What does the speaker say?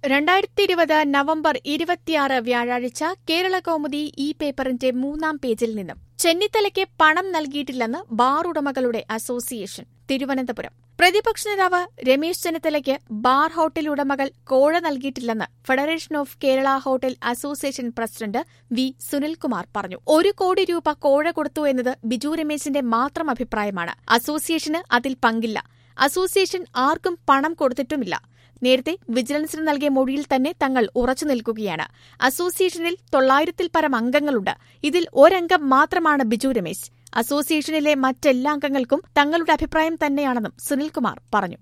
രണ്ടായിരത്തി ഇരുപത് നവംബർ ഇരുപത്തിയാറ് വ്യാഴാഴ്ച കേരള കൗമുദി ഈ പേപ്പറിന്റെ മൂന്നാം പേജിൽ നിന്നും ചെന്നിത്തലയ്ക്ക് പണം നൽകിയിട്ടില്ലെന്ന് ബാർ ഉടമകളുടെ അസോസിയേഷൻ തിരുവനന്തപുരം പ്രതിപക്ഷ നേതാവ് രമേശ് ചെന്നിത്തലയ്ക്ക് ബാർ ഹോട്ടൽ ഉടമകൾ കോഴ നൽകിയിട്ടില്ലെന്ന് federation of Kerala hotel association president V Sunilkumar പറഞ്ഞു ഒരു കോടി രൂപ കോഴ കൊടുത്തു എന്നത് ബിജു രമേശിന്റെ മാത്രം അഭിപ്രായമാണ് അസോസിയേഷന് അതിൽ പങ്കില്ല അസോസിയേഷൻ ആർക്കും പണം കൊടുത്തിട്ടുമില്ല നേരത്തെ വിജിലൻസിന് നൽകിയ മൊഴിയിൽ തന്നെ തങ്ങൾ ഉറച്ചു നിൽക്കുകയാണ് അസോസിയേഷനിൽ തൊള്ളായിരത്തിൽ പരം അംഗങ്ങളുണ്ട് ഇതിൽ ഒരംഗം മാത്രമാണ് ബിജു രമേശ് അസോസിയേഷനിലെ മറ്റെല്ലാ അംഗങ്ങൾക്കും തങ്ങളുടെ അഭിപ്രായം തന്നെയാണെന്നും സുനിൽകുമാർ പറഞ്ഞു